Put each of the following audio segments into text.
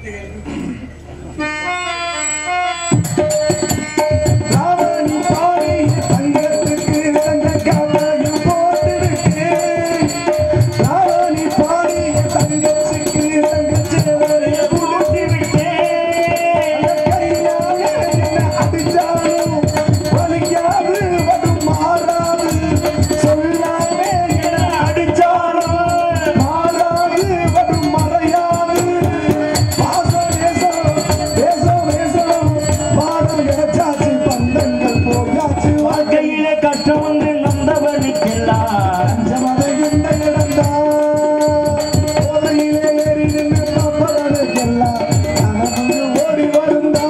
ராவணி பாடி தங்கத்துக்கு தங்க காவலையும் போட்டுருக்கு ராவணி பாடி தங்கத்துக்கு தங்க சேவலைய பூட்டி விட்டேன் கையால என்ன அடிச்சாலும் வலிக்காது வரும் மாறாது சொல்லாமே என்ன அடிச்சாலும் மாறாது வரும் மறையாது பாசம் நேசம் தேசம் நேசம் பாடம் கிடைச்சாச்சு பந்தங்கள் போயாச்சு வாழ்க்கையிலே கஷ்டம் வந்து நந்தவனுக்கெல்லாம் பஞ்சமலை இந்த இடம்தான் போதையிலே ஏறி நின்று பார்ப்பவனுக்கெல்லாம் கனவு ஓடி வருந்தான்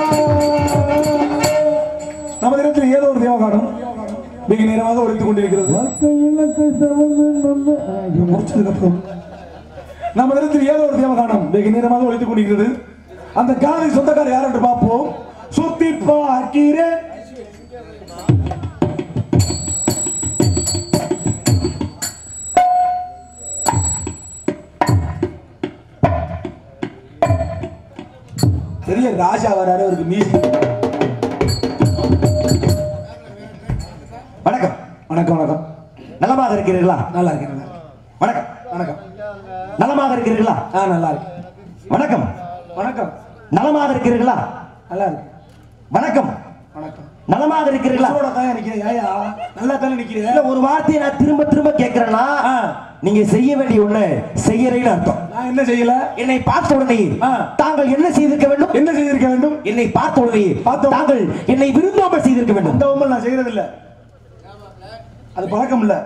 நமது இடத்தில் ஏதோ ஒரு தேவகானம் மிக நேரமாக ஒழித்துக் கொண்டிருக்கிறது இது முடிச்சதுக்கப்புறம் நமது இடத்தில் ஏதோ ஒரு தேவகானம் வெகு நேரமாக ஒழித்துக் கொண்டிருக்கிறது அந்த காலை சொந்தக்காரர் யார் என்று பார்ப்போம் சுத்தி பார்க்கிறேன் பெரிய ராஜா வராரு அவருக்கு மீசி வணக்கம் வணக்கம் வணக்கம் நலமாக இருக்கிறீர்களா நல்லா இருக்கேன் நல்லா இருக்கேன். வணக்கம் வணக்கம் நலமாக இருக்கிறீர்களா ஆ நல்லா இருக்கேன் வணக்கம் வணக்கம் நலமாக இருக்கிறீர்களா நல்லா இருக்கு வணக்கம் வணக்கம் நலமாக இருக்கிறீர்களா இதோட தான் நிக்கிறேன் ஏயா நல்லா தானே இல்ல நிக்கிறேன் ஒரு வார்த்தையை நான் திரும்ப திரும்ப கேட்கிறேன்னா ஆ. நீங்க செய்ய வேண்டிய ஒண்ணு செய்யறேன்னு அர்த்தம் நான் என்ன செய்யல என்னை பார்த்த உடனே ஆ. தாங்கள் என்ன செய்திருக்க வேண்டும் என்ன செய்திருக்க வேண்டும் என்னை பார்த்த உடனே பார்த்த உடனே. தாங்கள் என்னை விருந்தாமல் செய்திருக்க வேண்டும் அந்த உண்மை நான் செய்யறது இல்ல அது பழக்கம் இல்ல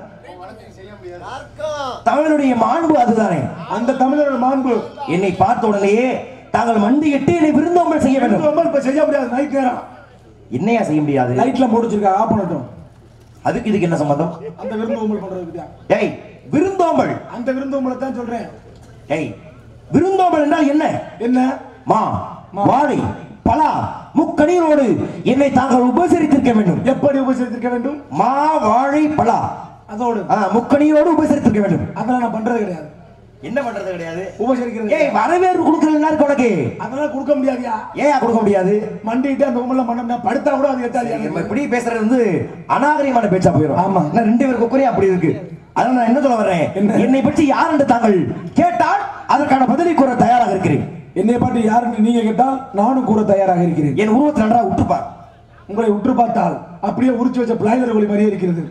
தமிழுடைய மாண்பு அதுதானே அந்த தமிழரோட மாண்பு என்னை பார்த்த உடனேயே தாங்கள் மண்டியிட்டு என்னை விருந்தாமல் செய்ய வேண்டும் ரொம்ப இப்ப செய்ய முடியாது நைட் நேரம் என்னையா செய்ய முடியாது லைட்ல முடிச்சிருக்கா ஆஃப் பண்ணட்டும் அதுக்கு இதுக்கு என்ன சம்பந்தம் அந்த விருந்து உமல் பண்றதுக்கு தான் ஏய் விருந்தோம்பல் அந்த விருந்து உமலை தான் சொல்றேன் ஏய் விருந்தோம்பல் என்றால் என்ன என்ன மா மா. வாழை பலா முக்கணிகளோடு என்னை தாங்கள் உபசரித்திருக்க வேண்டும் எப்படி உபசரித்திருக்க வேண்டும் மா வாழை பலா அதோடு ஆ, முக்கணிகளோடு உபசரித்திருக்க வேண்டும் அதெல்லாம் நான் பண்றது கிடையாது என்ன பண்றது கிடையாது உபசரிக்கிறது ஏய் வரவேற்பு கொடுக்கறதுனா இருக்கு உனக்கு அதெல்லாம் கொடுக்க முடியாதியா ஏன் கொடுக்க முடியாது மண்டிட்டு அந்த உமல்ல பண்ணா படுத்தா கூட அது எட்டாது நம்ம எனக்கு. இப்படி பேசுறது வந்து அநாகரிகமான பேச்சா போயிடும் ஆமா. நான் ரெண்டு பேருக்கு குறையா அப்படி இருக்கு அதனால நான் என்ன சொல்ல வர்றேன் என்ன? என்னை பற்றி யார் என்று தாங்கள் கேட்டால் அதற்கான பதிலை கூற தயாராக இருக்கிறேன் என்னை பாட்டு யாருன்னு நீங்க கேட்டால் நானும் கூற தயாராக இருக்கிறேன் என் உருவத்தை நன்றாக உற்றுப்பார் உங்களை உற்று பார்த்தால் அப்படியே உரிச்சு வச்ச பிளாய்லர் கோழி மாதிரியே இருக்கிறது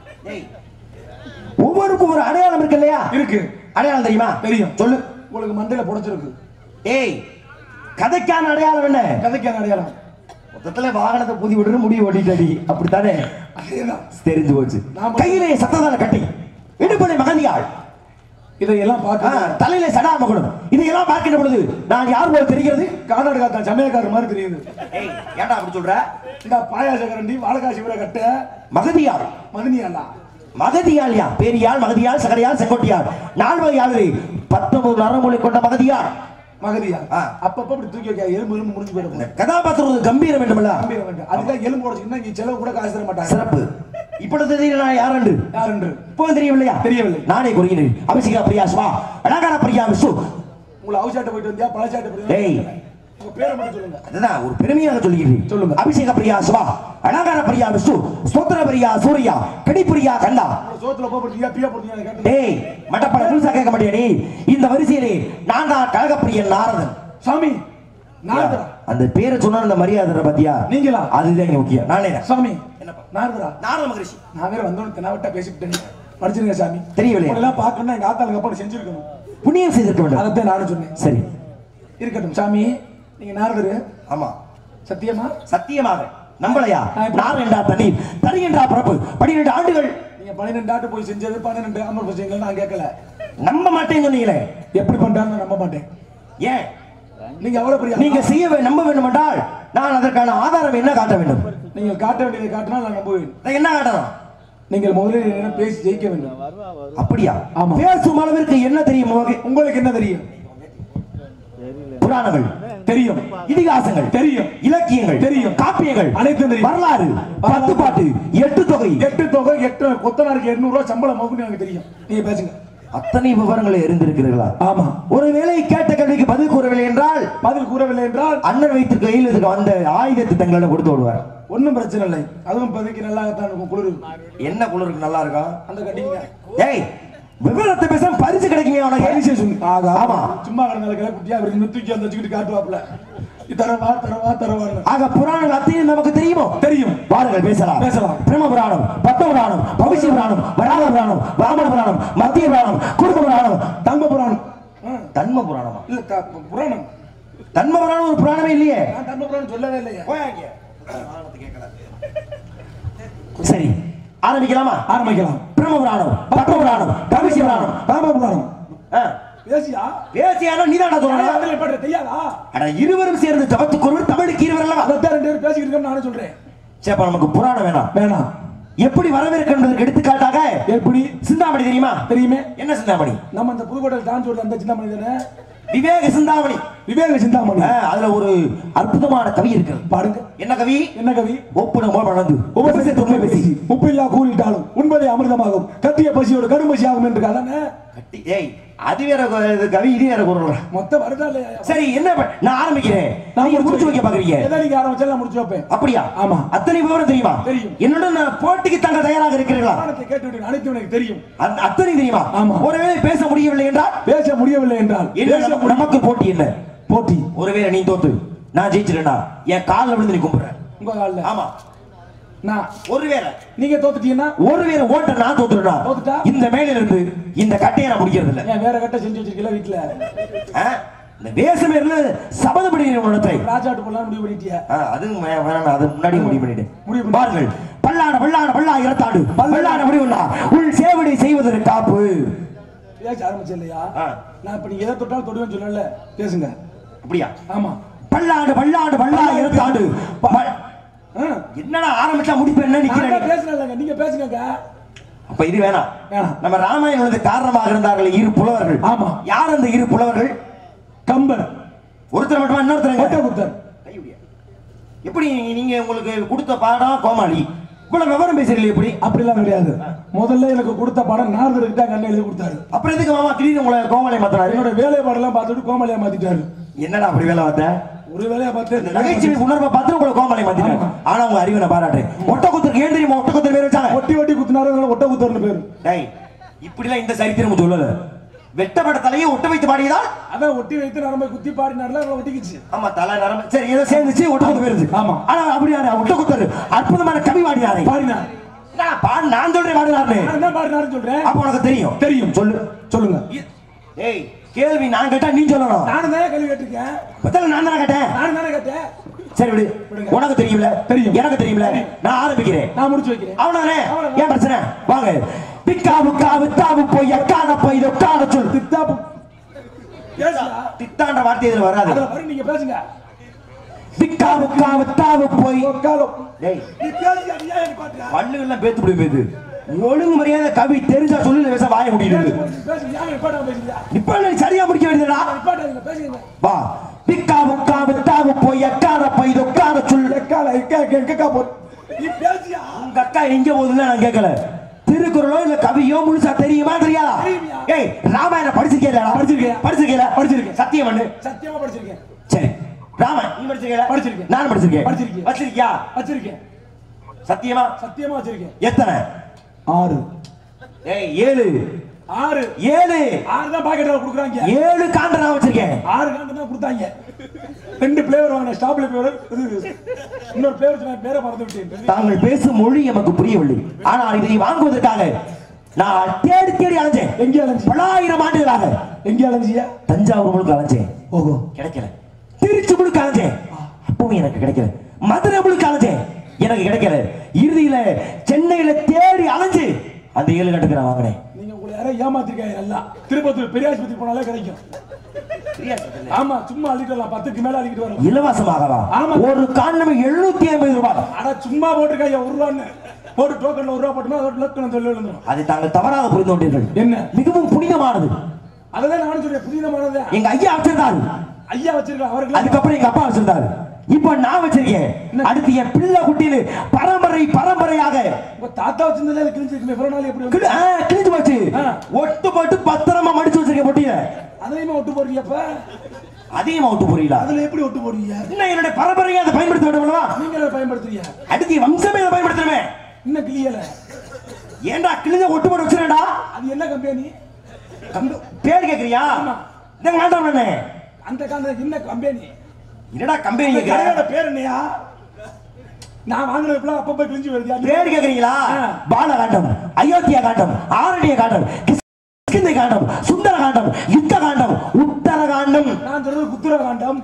ஒவ்வொருக்கும் ஒரு அடையாளம் இருக்கு இல்லையா இருக்கு அடையாளம் தெரியுமா தெரியும். சொல்லு உங்களுக்கு மண்டையில புடைச்சிருக்கு ஏய் கதைக்கான அடையாளம் என்ன கதைக்கான அடையாளம் மொத்தத்துல வாகனத்தை புதி விடுற முடிவு ஓட்டிட்டடி அப்படித்தானே அதேதான் தெரிஞ்சு போச்சு நாம- கையிலே சத்ததான கட்டி இடுப்படை மகந்தியாள் இதையெல்லாம் ஆ, பார்க்க தலையில சடாமகுடம் இதையெல்லாம் பார்க்கின்ற பொழுது நான் யார் போல தெரிகிறது கானாடு காத்தா சமயக்காரர் மாதிரி தெரியுது ஏய் ஏன்டா அப்படி சொல்ற இந்த பாயாச கரண்டி வாழகா சிவர கட்ட மகதியாள் மதினியாண்டா மகதியாள் யா பெரியாள் மகதியாள் சகடியாள் செங்கோட்டியாள் நால்வகை யாழ் பத்தொன்பது நரமொழி கொண்ட மகதியாள் மகதியா ஆ. அப்பப்ப இப்படி தூக்கி வைக்க எலும்பு எலும்பு முடிஞ்சு போயிடும் கதாபாத்திரம் ஒரு கம்பீரம் வேண்டுமல்ல கம்பீரம் வேண்டாம். அதுக்காக எலும்பு உடச்சுன்னா இங்க செலவு கூட காசு தர மாட்டாங்க சிறப்பு இப்பொழுது தெரியும் நான் யார் என்று யார் என்று இப்போ தெரியவில்லையா தெரியவில்லை. நானே கூறுகிறேன் அபிஷேக பிரியா சுவா அலங்கார பிரியா விசு உங்களை அவுசாட்ட போயிட்டு வந்தியா பழச்சாட்ட போயிட்டு டேய். வந்தியா? உங்க பேரை மட்டும் சொல்லுங்க அதுதான் ஒரு பெருமையாக சொல்லுகிறேன் சொல்லுங்க. அபிஷேக பிரியா சுவா அலங்கார பிரியா விசு ஸ்தோத்திர பிரியா சூர்யா கடிப்பிரியா கண்டா உங்களை சோத்துல போடுறீங்க பியா போடுறீங்க கேட்டு டேய் மட்டப்பட முழுசா கேட்க மாட்டியா நீ இந்த வரிசையிலே நான் தான் கழகப்பிரியன் நாரதன் சாமி நாரதரா அந்த பேரை சொன்ன அந்த மரியாதை பாத்தியா நீங்களா? அதுதான் இங்க முக்கியம் நானே தான். சாமி என்னப்பா? நாரதரா நாரத மகரிஷி நான் வேற வந்தோன்னு தெனாவட்டா பேசிவிட்டேன் படிச்சிருங்க சாமி தெரியவில்லையா? எல்லாம் பார்க்கணும்னா எங்க ஆத்தாளுக்கு அப்பா செஞ்சிருக்கணும் புண்ணியம் செய்திருக்க வேண்டும் அதைத்தான் நானும் சொன்னேன் சரி இருக்கட்டும் சாமி நீங்க நாரதரு ஆமா சத்தியமா சத்தியமாக நம்பலையா நான் இப்ப- நார் என்றா தண்ணீர் தனி என்றா பிறப்பு பன்னிரெண்டு ஆண்டுகள் நீங்க பன்னிரெண்டு ஆட்டு போய் செஞ்சது பன்னிரெண்டு அமர் பூஜைகள் நான் கேட்கல நம்ப மாட்டேன்னு சொன்னீங்களே எப்படி பண்றாங்க நான் நம்ப மாட்டேன் ஏன் நீங்க எவ்வளவு பெரிய நீங்க செய்ய வே- நம்ப வேண்டும் என்றால் நான் அதற்கான ஆதாரம் என்ன காட்ட வேண்டும் நீங்கள் காட்ட வேண்டியதை காட்டினால் நான் நம்புவேன் நான் என்ன காட்டணும் நீங்கள் முதலில் என்னிடம் பேசி ஜெயிக்க வேண்டும் அப்படியா ஆமா. பேசும் அளவிற்கு என்ன தெரியும் உனக்கு உங்களுக்கு என்ன தெரியும் புராணங்கள் தெரியும் இதிகாசங்கள் தெரியும் இலக்கியங்கள் தெரியும். காப்பியங்கள் அனைத்தும் தெரியும். வரலாறு பத்து பாட்டு எட்டு தொகை எட்டு தொகை எட்டு கொத்தனாருக்கு எண்ணூறு ரூபாய் சம்பளம் ஆகும்னு எனக்கு தெரியும் நீங்க பேசுங்க அத்தனை விவரங்களை அறிந்திருக்கிறீர்களா ஆமா ஒருவேளை கேட்ட கேள்விக்கு பதில் கூறவில்லை என்றால் பதில் கூறவில்லை என்றால் அண்ணன் வைத்து கையில் இதுக்கு வந்த ஆயுதத்தை தங்களிடம் கொடுத்து விடுவார் ஒண்ணும் பிரச்சனை இல்லை அதுவும் இப்போதைக்கு நல்லாத்தான் இருக்கும் குளிர் என்ன குளிருக்கு நல்லா இருக்கும் அந்த கட்டிங்க ஏய் விவரத்தை பேச பரிசு கிடைக்குங்க உனக்கு பரிசே சொல்லு. ஆகா. ஆமா சும்மா கடந்த கிளை குட்டியா அவர் இன்னும் தூக்கி அந்த வச்சுக்கிட்டு காட்டுவாப்ல தரவா தரவா தரவான்னு ஆக புராணங்கள் அத்தையும் நமக்கு தெரியுமோ தெரியும் வாருங்கள் பேசலாம் பேசலாம். பிரம்ம புராணம் பத்ம புராணம் பவிஷ்ய புராணம் வராக புராணம் வாமன புராணம் மத்திய புராணம் குடும்ப புராணம் தங்க புராணம் ஆ, தன்ம புராணமா இல்ல த- புராணம் தன்ம புராணம் ஒரு புராணமே இல்லையே நான் தங்க புராணம் சொல்லவே இல்லையா சரி ஆரம்பிக்கலாமா ஆரம்பிக்கலாம் பிரம்ம புராணம் பத்ம புராணம் பவிஷ்ய புராணம் தாம புராணம் ஆ, பேசியா பேசியானா நீதான்டா சொல்லணும் அதுல பண்ற தெரியாதா அட இருவரும் சேர்ந்து ஜபத்துக்கு ஒருவர் தமிழுக்கு இருவர் அல்லவா அதான் ரெண்டு பேரும் பேசிக்கிட்டு இருக்கோம் நானும் சொல்றேன் சரி அப்ப நமக்கு புராணம் வேணாம் வேணாம் எப்படி வரவேற்கின்றதுக்கு எடுத்துக்காட்டாக எப்படி சிந்தாமணி தெரியுமா தெரியுமே என்ன சிந்தாமணி நம்ம அந்த புதுக்கோட்டை டான்ஸ் ஓடுற அந்த சின்ன மனிதனே விவேக சிந்தாமணி விவேக சிந்தாமணி ஆ, அதுல ஒரு அற்புதமான கவி இருக்கு பாருங்க என்ன கவி என்ன கவி ஒப்புன போல் வளர்ந்து உபசரித்து உண்மை பேசி உப்பில்லா கூறிட்டாலும் உண்பதை அமிர்தமாகும் கத்திய பசியோடு கடும் பசி ஆகும் என்று அதானே கட்டி ஏய் அது வேற கு- இது கவி இது வேற குரல் மொத்தம் வருதா இல்லையா சரி என்ன ப- நான் ஆரம்பிக்கிறேன் நான் நீங்க முடிச்சு வைக்க பாக்குறீங்க எதை நீங்க ஆரம்பிச்சாலும் நான் முடிச்சு வைப்பேன் அப்படியா ஆமா. அத்தனை விவரம் தெரியுமா தெரியும். என்னுடன் நான் போட்டிக்கு தாங்க தயாராக இருக்கிறீர்களா புராணத்தை கேட்டு விட்டு அனைத்தும் எனக்கு தெரியும் அத்- அத்தனை தெரியுமா ஆமா. ஒருவேளை பேச முடியவில்லை என்றால் பேச முடியவில்லை என்றால் என்ன பேச நமக்கு- முடியும் நமக்கு போட்டி என்ன போட்டி ஒருவேளை நீ தோத்து நான் ஜெயிச்சிட்டேனா என் காலில் விழுந்து நீ கும்பிடுறேன் உங்க காலில் ஆமா நான் ஒருவேளை நீங்க தோத்துட்டீங்கன்னா ஒருவேளை ஓட்ட நான் தோத்துட்டா தோத்துட்டா? இந்த மேல இருந்து இந்த கட்டையை நான் முடிக்கிறது இல்ல ஏன் வேற கட்ட செஞ்சு வச்சிருக்கல வீட்டுல ஆ? இந்த வேஷமே இருந்து சபதப்படி உணத்தை ராஜாட்டு போலாம் முடிவு பண்ணிட்டியா அது வே- வேணாம் அது முன்னாடி முடிவு பண்ணிட்டேன் முடிவு பண்ணி- பாருங்கள் பல்லாட பல்லாட பல்லா இரத்தாடு பல்லாட முடிவுள்ளா உள் சேவடி செய்வதற்கு காப்பு பேச ஆரம்பிச்சு இல்லையா ஆ. நான் இப்ப நீங்க எதை தொட்டாலும் தொடுவேன்னு சொல்லல பேசுங்க அப்படியா ஆமா பல்லாடு பல்லாடு பல்லா இரத்தாடு ப- ஆ. என்னடா ஆரம்பிச்சா முடிப்பு என்ன நான் நிக்கிறேன் தான் பேசுறேன்லங்க நீங்க பேசுங்க அப்ப இது வேணாம் வேணாம். நம்ம ராமாயணத்துக்கு காரணமாக இருந்தார்கள் இரு புலவர்கள் ஆமா. யார் அந்த இரு புலவர்கள் கம்பர் ஒருத்தர் மட்டுமா இன்னொருத்தர் ஒட்டகுத்தர் கையுடியா. எப்படி நீங்க- நீங்க உங்களுக்கு கொடுத்த பாடம் கோமாளி இவ்வளவு விவரம் பேசுறீங்க எப்படி அப்படிலாம் கிடையாது முதல்ல எனக்கு கொடுத்த படம் நாரதர்கிட்ட கண்ணை எழுதி கொடுத்தாரு அப்புறம் எதுக்கு மாமா திடீர்னு உங்களை கோமாளி மாத்தினாரு என்னோட வேலை பாடெல்லாம் பார்த்துட்டு கோமாளியா மாத்திட்டாரு என்னடா அப்படி வேலை பார்த்த ஒரு வேலையா பார்த்து நகைச்சுவை உணர்வை பார்த்து உங்களை கோமாளி மாத்தினாரு ஆமா. ஆனா உங்க அறிவை நான் பாராட்டுறேன் ஒட்டக்குத்தருக்கு ஏன் தெரியுமா ஒட்டக்குத்தர் பேர் வச்சாங்க ஒட்டி ஒட்டி குத்துனாரு அதனால ஒட்டகுத்தர்னு பேரு டேய் இப்படிலாம் இந்த சரித்திரம் சொல்லல வெட்டப்பட்ட தலையை ஒட்ட வைத்து பாடியதா அதான் ஒட்டி வைத்து நரம்பை குத்தி பாடினார்ல அதனால ஒட்டிக்கிச்சு ஆமா தலை நரம்பு சரி ஏதோ சேர்ந்துச்சு ஒட்டக்குத்து பேருது ஆமா. ஆனா அப்படியா ஒட்டக்குத்தர் அற்புதமான கவி பாடினாரே பாடினார் நான் பாடு நான் சொல்றேன் பாடினாரு நான் என்ன பாடினாருன்னு சொல்றேன் அப்ப உனக்கு தெரியும் தெரியும் சொல்லு சொல்லுங்க இ- ஏய் கேள்வி நான் கேட்டா நீ சொல்லணும் நானும் தானே கேள்வி கேட்டிருக்கேன் பதில் நான் தானே கேட்டேன் நானும் தானே கேட்டேன் சரி விடு விடுங்க. உனக்கு தெரியும்ல தெரியும். எனக்கு தெரியும்ல தெரியும். நான் ஆரம்பிக்கிறேன் நான் முடிச்சு வைக்கிறேன் அவ்வளவுதானே அவ்வளவுதான். ஏன் பிரச்சனை வாங்க பிக்காவு காவு தாவு போய் அக்கான போய் தொக்கான சொல் தித்தாப்பு பேசுங்க தித்தான்ற வார்த்தை இதுல வராது அதுல வரும் நீங்க பேசுங்க பிக்காவு காவு தாவு போய் உக்காலம் டேய் நீ பேசுங்க நீ ஏன் எனக்கு பாட்டுற? பல்லு எல்லாம் பேத்து விடு பேத்து ஒழுங்கு மரியாதை கவி தெரிஞ்சா சொல்லி பேச வாய முடியுது பேசுங்க, பேசுங்க ஏன் எனக்கு பாட்டாம பேசுறீங்க இப்ப நீ சரியா முடிக்க வேண்டியதுடா நிப்பாட்டாதீங்க பேசுங்க வா பிக்காவு காவு தாவு போய் அக்கான போய் தொக்கான சொல் எக்கால எக்கா எக்கா போ நீ பேசியா உங்க அக்கா எங்க போகுதுன்னு நான் கேட்கல திருக்குறளோ இல்ல கவியோ முழுசா தெரியுமா தெரியாதா தெரியுமியா? ஏய் ராமாயணம் படிச்சிருக்கேடா படிச்சிருக்கேன். படிச்சிருக்கேன் படிச்சிருக்கேன். சத்தியம் பண்ணு சத்தியமா படிச்சிருக்கேன் சரி ராமன் நீ படிச்சிருக்கேன் படிச்சிருக்கேன். நான் படிச்சிருக்கேன் படிச்சிருக்கேன். வச்சிருக்கியா வச்சிருக்கேன் சத்தியமா சத்தியமா வச்சிருக்கேன் எத்தனை ஆறு ஏய் ஏழு ஆறு ஏழு ஆறு தான் பாக்கெட்ல கொடுக்குறாங்க ஏழு காண்ட நான் வச்சிருக்கேன் ஆறு காண்டு தான் கொடுத்தாங்க ரெண்டு பிளேவர் வாங்கின ஸ்டாப்ல பிளேவர் இது இன்னொரு பிளேவர் நான் பேரை மறந்து விட்டேன் தாங்கள் பேசும் மொழி எமக்கு புரியவில்லை ஆனால் இதை வாங்குவதற்காக நான் தேடி தேடி அலைஞ்சேன் எங்கே அலைஞ்சி பலாயிரம் ஆண்டுகளாக எங்கே அலைஞ்சியா தஞ்சாவூர் முழுக்க அலைஞ்சேன் ஓஹோ கிடைக்கல திருச்சி முழுக்க அலைஞ்சேன் அப்பவும் எனக்கு கிடைக்கல மதுரை முழுக்க அலைஞ்சேன் எனக்கு கிடைக்கல இறுதியில சென்னையில தேடி அலைஞ்சு அந்த ஏழு கட்டுக்கு நான் வாங்கினேன் நீங்க உங்களை யாரோ ஏமாத்திருக்காங்க நல்லா திருப்பத்தூர் பெரிய ஆஸ்பத்திரி போனாலே கிடைக்கும் ஆமா சும்மா அள்ளிட்டு வரலாம் பத்துக்கு மேல அள்ளிட்டு வரலாம் இலவசமாகவா ஆமா. ஒரு காரணம் எழுநூத்தி ஐம்பது ரூபாய் ஆனா சும்மா போட்டிருக்காங்க ஒரு ரூபான்னு போட்டு டோக்கன்ல ஒரு ரூபா போட்டோம்னா அதோட லக்கு சொல்லி விழுந்துரும் அதை தாங்கள் தவறாக புரிந்து கொண்டீர்கள் என்ன மிகவும் புனிதமானது அததான் நானும் சொல்றேன் புதினமானது எங்க ஐயா வச்சிருந்தாரு ஐயா வச்சிருக்காங்க அவர்கள் அதுக்கப்புறம் எங்க அப்பா வச்சிருந்தாரு இப்ப நான் வச்சிருக்கேன் அடுத்து என் பிள்ளை குட்டின்னு பரம்பரை பரம்பரையாக உங்க தாத்தா வச்சிருந்ததே அது கிழிஞ்சிருக்குமே எவ்வளவு நாள் எப்படி வந்து கிளி- ஆ, கிழிஞ்சு போச்சு ஆ. ஒட்டு போட்டு பத்திரமா மடிச்சு வச்சிருக்கேன் பொட்டியில அதையுமே விட்டு போடுறீங்கப்ப அதிகமா விட்டு போறீங்களா அதுல எப்படி ஒட்டு போடுவீங்க இன்னும் என்னுடைய பரம்பரையை அதை பயன்படுத்த வேண்டுமா நீங்களே பயன்படுத்துறீங்க அடுத்து வம்சமே அதை பயன்படுத்தணுமே இன்னும் கிளியல ஏன்டா கிழிஞ்ச ஒட்டு போட்டு வச்சிருக்கா அது என்ன கம்பெனி பேர் கேக்குறியா ஆமா. இந்த வேண்டாம் நானே அந்த காலத்துல என்ன கம்பெனி என்னடா கம்பெனி இந்த கேக்குற கடையோட பேர் என்னையா நான் வாங்கினதுக்குள்ள அப்பப்ப கிழிஞ்சு வருது அது பேர் கேக்குறீங்களா ஆ. பாலகாண்டம் அயோத்தியா காண்டம் ஆரண்ய காண்டம் கிஷ்கிந்தை காண்டம் சுந்தர காண்டம் யுத்த காண்டம் உத்தர காண்டம் நான் சொல்றது குத்துர காண்டம்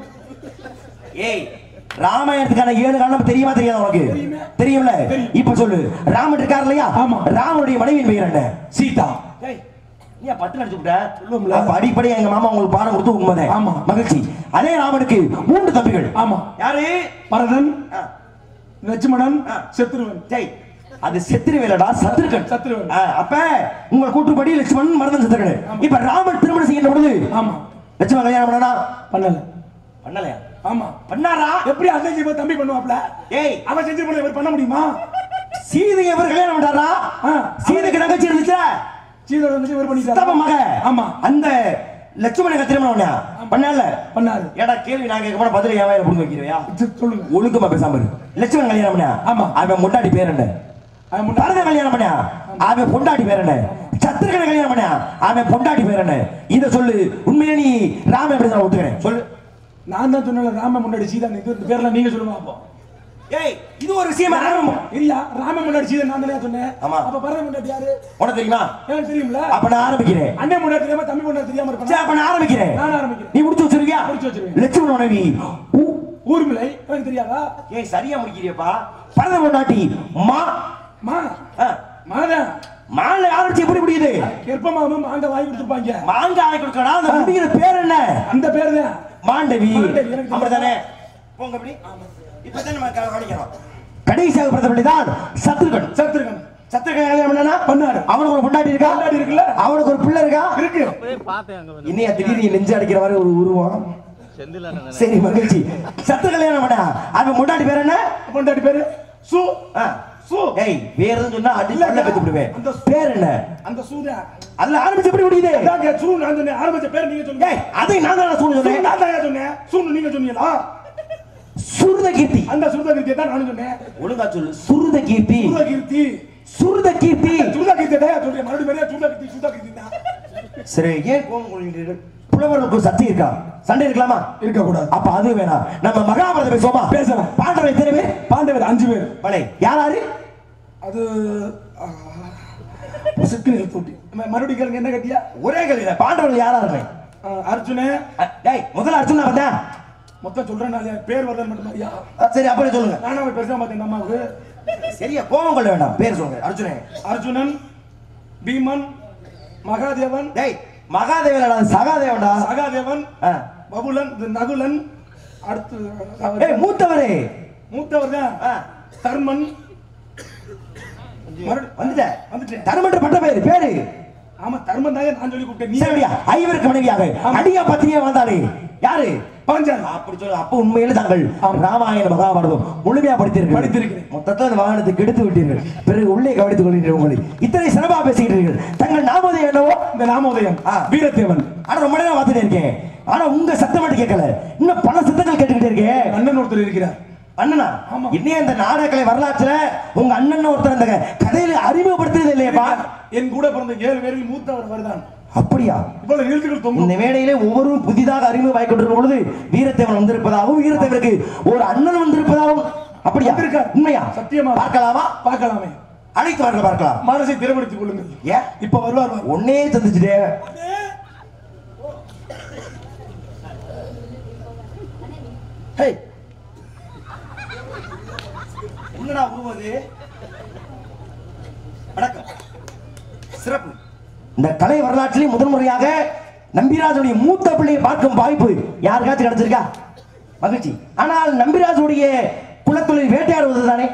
ஏய் ராமாயணத்துக்கான ஏழு காண்டம் தெரியுமா தெரியாதா உனக்கு தெரியுமே. தெரியும்ல தெரியும். இப்ப சொல்லு ராமன் இருக்கார் இல்லையா ஆமா. ராமனுடைய மனைவியின் பெயர் என்ன சீதா ஏய் நீ பட்டு நடிச்சு விட்ட சொல்லுவோம்ல. அப்ப அடிப்படையா எங்க மாமா உங்களுக்கு பாடம் கொடுத்து உண்மைதான் ஆமா. மகிழ்ச்சி அதே ராமனுக்கு மூன்று தம்பிகள் ஆமா யாரு பரதன் ஆ, லட்சுமணன் ஆ. செத்துருவன் ஜெய் அது செத்திருவேலடா சத்ருகன் சத்ருகன். ஆ, அப்ப உங்க கூற்றுப்படி லட்சுமணன் மருதன் சத்ருகன் இப்ப ராமன் திருமணம் செய்கின்ற பொழுது ஆமா லட்சுமணன் கல்யாணம் பண்ணனா பண்ணல பண்ணலையா ஆமா பண்ணாரா எப்படி அண்ணன் செய்வோம் தம்பி பண்ணுவாப்ல ஏய் அவன் செஞ்சு போல இவர் பண்ண முடியுமா சீதை எவர் கல்யாணம் பண்ணாரா ஆ. சீதைக்கு தங்கச்சி இருந்துச்சா சீதா வந்து இவர் சித்தப்ப பண்ணிட்டாரு மக ஆமா அந்த லட்சுமணன் திருமணம் பண்ணா பண்ணல பண்ணாரு ஏடா கேள்வி நான் கேட்க போனா பதில் ஏன் புடுங்க வைக்கிறியா சரி, சொல்லுங்க ஒழுக்கமா பேசாம இரு லட்சுமணன் கல்யாணம் பண்ணா ஆமா. அவன் முட்டாடி பேர் என்ன அவன் முன்னாடி பரத கல்யாணம் பண்ணா அவன் பொண்டாட்டி பேர் என்ன சத்திரகனை கல்யாணம் பண்ணா அவன் பொண்டாட்டி பேர் என்ன இத சொல்லு உண்மையிலே நீ ராம எப்படி தான் ஒத்துக்கிறேன் சொல்லு நான் தான் சொன்னல ராம முன்னாடி சீதா இது இந்த பேர்லாம் நீங்க சொல்லுங்க அப்போ ஏய் இது ஒரு விஷயமா ராம இல்லையா ராம முன்னாடி சீதா நான் தானே சொன்னேன் ஆமா. அப்ப பரத முன்னாடி யாரு உனக்கு தெரியுமா எனக்கு தெரியும்ல அப்ப நான் ஆரம்பிக்கிறேன் அண்ணன் முன்னாடி தெரியாம தம்பி முன்னாடி தெரியாம சரி இருப்பான் அப்ப நான் ஆரம்பிக்கிறேன் நான் ஆரம்பிக்கிறேன் நீ முடிச்சு வச்சிருக்கியா முடிச்சு வச்சிருக்கேன். லட்சுமண மனைவி ஊ- ஊர்மிளை எனக்கு தெரியாதா ஏய் சரியா முடிக்கிறியப்பா பரத பொண்டாட்டி மா மா ஆ, மாதான் மாலை ஆரம்பிச்சு எப்படி முடியுது கெற்பமாவும் மாங்க வாங்கி கொடுத்துருப்பாங்க மாங்காய் கொடுக்கடா அந்த முடிக்கிற பேர் என்ன அந்த பேர் தான் மாண்டவி மாண்டவி, எனக்கு தெரியும். அப்படிதானே போங்க அப்படி இப்பதான் நம்ம கவனிக்கிறோம் கடைசியாக பிறந்தபடி தான் சத்ருகன் சத்துருக்கன் சத்ருகன் கல்யாணம் பண்ணானா பண்ணாரு. அவனுக்கு ஒரு பொண்டாட்டி இருக்கா பொண்டாட்டி இருக்குல்ல? அவனுக்கு ஒரு பிள்ளை இருக்கா இருக்கு இன்னையா திடீர்னு நெஞ்சு அடிக்கிற மாதிரி ஒரு உருவம் சரி மகிழ்ச்சி சத்ரு கல்யாணம் பண்ணா அவன் பொண்டாட்டி பேர் என்ன பொண்டாட்டி பேரு சு ஆ. சு ஏய் வேற எதுவும் சொன்னா அடி இல்ல, பல்ல பெத்து விடுவேன் அந்த பேர் என்ன அந்த சூதா அதுல ஆரம்பிச்சு எப்படி முடியுது அதாங்க சூ நான் சொன்னேன் ஆரம்பிச்ச பேர் நீங்க சொன்னீங்க ஏய் அதை நான் தான் சூ சொன்னேன் நான் தான் சொன்னேன் சூன்னு நீங்க சொன்னீங்களா சுருத கீர்த்தி அந்த சுருத கீர்த்தியை தான் நானும் சொன்னேன் ஒழுங்கா சொல்லு சுருத கீர்த்தி சுருத கீர்த்தி சுருத கீர்த்தி சுருத கீர்த்தியை தான் சொல்றேன் மறுபடியும் மறுபடியும் சுருத கீர்த்தி சுருத கீர்த்தி தான் சரி ஏன் கோபம் கொள்கிறீர்கள் புலவர்களுக்கு ஒரு சக்தி இருக்கா சண்டை இருக்கலாமா இருக்க கூடாது அப்ப அது வேணாம் நம்ம மகாபாரதம் பேசுவோமா பேசலாம். பாண்டவர் எத்தனை பேர் பாண்டவர் அஞ்சு பேர் பலே யார் யாரு அது ஆ, சிக்கு நிறுத்தி விட்டு. ம- மறுபடியும் கேளுங்க என்ன கட்டியா ஒரே கல்வியில பாண்டவர்கள் யாரா இருப்பேன் ஆ, அர்ஜுனே டேய் முதல்ல அர்ஜுனா வந்தா மொத்தம் சொல்றேன் நான் பேர் வரல மட்டும் மாதிரியா சரி அப்படியே சொல்லுங்க நானும் அவன் பெருசா பார்த்தேன் இந்த அம்மாவுக்கு சரியா கோபம் கொள்ள வேண்டாம் பேர் சொல்லுங்க அர்ஜுனே அர்ஜுனன் பீமன் மகாதேவன் டேய் மகாதேவனடா சகாதேவன்டா சகாதேவன் ஆ. பபுலன் இது நகுலன் அடுத்து ஏய் மூத்தவரே மூத்தவர் தான் ஆ. தர்மன் மறுபடி- வந்துட்ட வந்துட்டேன் தர்மன்ற பட்ட பேரு பேரு ஆமா தர்மன் தான் நான் சொல்லி கூப்பிட்டேன் நீ சரியா ஐவருக்கு மனைவியாக அடியா பத்திரியா வந்தாரு யாரு பாஞ்சாலி அப்படி சொல்ல அப்ப உண்மையில தாங்கள் ராமாயண மகாபாரதம் முழுமையா படித்தீர்கள் படித்திருக்கிறேன். மொத்தத்தில் அந்த வாகனத்தை கெடுத்து விட்டீர்கள் பிறகு உள்ளே கவனித்துக் கொள்கிறீர்கள் உங்களை இத்தனை சிறப்பா பேசுகிறீர்கள் தங்கள் நாமதம் என்னவோ இந்த நாமோதயம் ஆ. வீரத்தேவன் ஆனா ரொம்ப நேரம் பார்த்துட்டே இருக்கேன் ஆனா உங்க சத்தம் மட்டும் கேட்கல இன்னும் பல சத்தங்கள் கேட்டுக்கிட்டே இருக்கேன் அண்ணன் ஒருத்தர் இருக்கிறார் அண்ணனா ஆமா. இன்னே அந்த நாடகக்கலை வரலாற்றுல உங்க அண்ணன் ஒருத்தர் அந்த கதையில அறிமுகப்படுத்துறது இல்லையப்பா என் கூட பிறந்த ஏழு பேரில் மூத்தவர் வருதான் அப்படியா இவ்வளவு எழுத்துக்கள் தொங்கும் இந்த மேடையிலே ஒவ்வொருவரும் புதிதாக அறிமுகமாய் கொண்டிருக்கும் பொழுது வீரத்தேவன் வந்திருப்பதாகவும் வீரத்தேவனுக்கு ஒரு அண்ணன் வந்திருப்பதாகவும் அப்படியா வந்திருக்கார். உண்மையா சத்தியமா. பார்க்கலாமா பார்க்கலாமே அழைத்து வார்கள் பார்க்கலாம் மனசை திறப்படுத்திக் கொள்ளுங்கள் ஏன் இப்ப வருவார் வார். ஒன்னே தந்துச்சுட்டே ஹே என்னடா உருவது வணக்கம் சிறப்பு இந்த கலை வரலாற்றிலே முதல் முறையாக நம்பிராஜனுடைய மூத்த பிள்ளையை பார்க்கும் வாய்ப்பு யாருக்காச்சும் கிடைச்சிருக்கா மகிழ்ச்சி ஆனால் நம்பிராஜனுடைய குலத்தொழில் வேட்டையாடுவது தானே